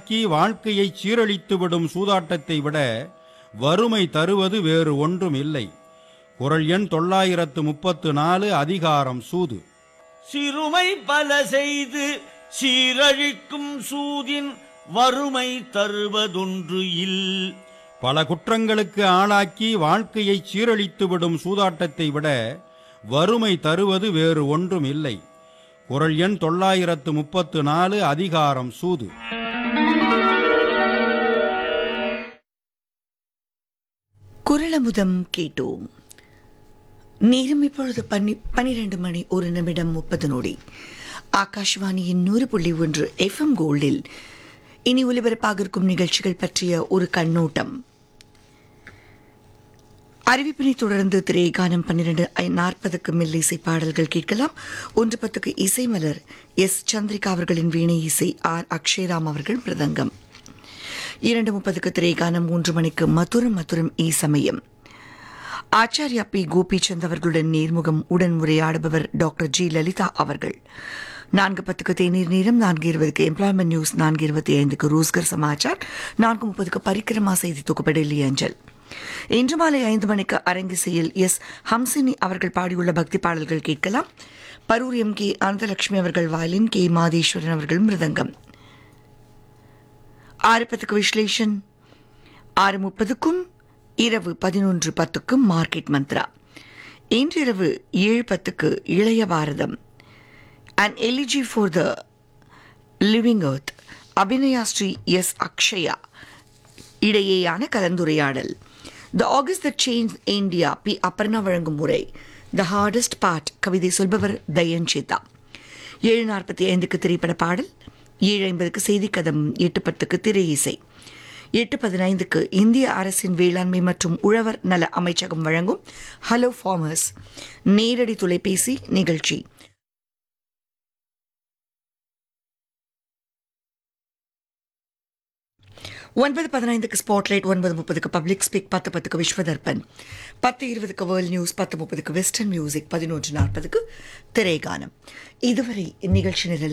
ஆளாக்கி வாழ்க்கையை சீரழித்துவிடும் சூதாட்டத்தை விட வறுமை தருவது வேறு ஒன்றும் இல்லை குரல் எண் தொள்ளாயிரத்து முப்பத்து நாலு அதிகாரம் சூது சிறுமை பல செய்து சீரழிக்கும் சூதின் வறுமை தருவதொன்று இல் பல குற்றங்களுக்கு ஆளாக்கி வாழ்க்கையை சீரழித்துவிடும் சூதாட்டத்தை விட வறுமை தருவது வேறு ஒன்றும் இல்லை குரல் எண் தொள்ளாயிரத்து முப்பத்து நாலு அதிகாரம் சூது குரலமுதம் கேட்டோம் நேரம் இப்பொழுது பன்னி பனிரெண்டு மணி ஒரு நிமிடம் முப்பது நொடி ஆகாஷ்வாணியின் நூறு புள்ளி ஒன்று எஃப்எம் கோல்டில் இனி ஒலிபரப்பாக இருக்கும் நிகழ்ச்சிகள் பற்றிய ஒரு கண்ணோட்டம் அறிவிப்பினை தொடர்ந்து திரைகானம் பன்னிரண்டு நாற்பதுக்கு மில்லிசை பாடல்கள் கேட்கலாம் ஒன்று பத்துக்கு இசை மலர் எஸ் சந்திரிகா அவர்களின் வீணை இசை ஆர் அக்ஷயராம் அவர்கள் மிருதங்கம் இரண்டு முப்பதுக்கு திரைகானம் மூன்று மணிக்கு மதுரம் மதுரம் ஈ சமயம் ஆச்சாரியா பி கோபிச்சந்த் அவர்களுடன் நேர்முகம் உடன் உரையாடுபவர் டாக்டர் ஜி லலிதா அவர்கள் நான்கு பத்துக்கு தேநீர் நேரம் நான்கு இருபதுக்கு எம்ப்ளாய்மெண்ட் நியூஸ் நான்கு இருபத்தி ஐந்துக்கு ரோஸ்கர் சமாச்சார் நான்கு முப்பதுக்கு பரிக்கிரமா செய்தி தொகுப்பு டெல்லி அஞ்சல் இன்று மாலை ஐந்து மணிக்கு அரங்கிசையில் எஸ் ஹம்சினி அவர்கள் பாடியுள்ள பக்தி பாடல்கள் கேட்கலாம் பரூர் எம் கே அனந்தலட்சுமி அவர்கள் வயலின் கே மாதேஸ்வரன் அவர்கள் மிருதங்கம் ஆறு பத்துக்கு விஸ்லேஷன் ஆறு முப்பதுக்கும் இரவு பதினொன்று பத்துக்கும் மார்க்கெட் மந்த்ரா இன்றிரவு ஏழு பத்துக்கு இளைய Bharatham and elegy for the living earth Abhinaya Sri S Akshaya இடையேயான கலந்துரையாடல் the August the change India P Aparna வழங்கும் முறை த ஹார்டஸ்ட் பார்ட் கவிதை சொல்பவர் தயன் சேதா ஏழு நாற்பத்தி ஐந்துக்கு திரைப்பட பாடல் ஏழு ஐம்பதுக்கு செய்தி கதம் எட்டு பத்துக்கு திரை இசை எட்டு பதினைந்துக்கு இந்திய அரசின் வேளாண்மை மற்றும் உழவர் நல அமைச்சகம் வழங்கும் ஹலோ ஃபார்மர்ஸ் நேரடி தொலைபேசி நிகழ்ச்சி ஒன்பது பதினைந்துக்கு ஸ்பாட்லைட் ஒன்பது முப்பதுக்கு பப்ளிக் ஸ்பீக் பத்து பத்துக்கு விஸ்வதர்பன் பத்து இருபதுக்கு வேர்ல்ட் நியூஸ் பத்து முப்பதுக்கு வெஸ்டர்ன் மியூசிக் பதினொன்று நாற்பதுக்கு திரைகானம் இதுவரை இந்நிகழ்ச்சி நிரல்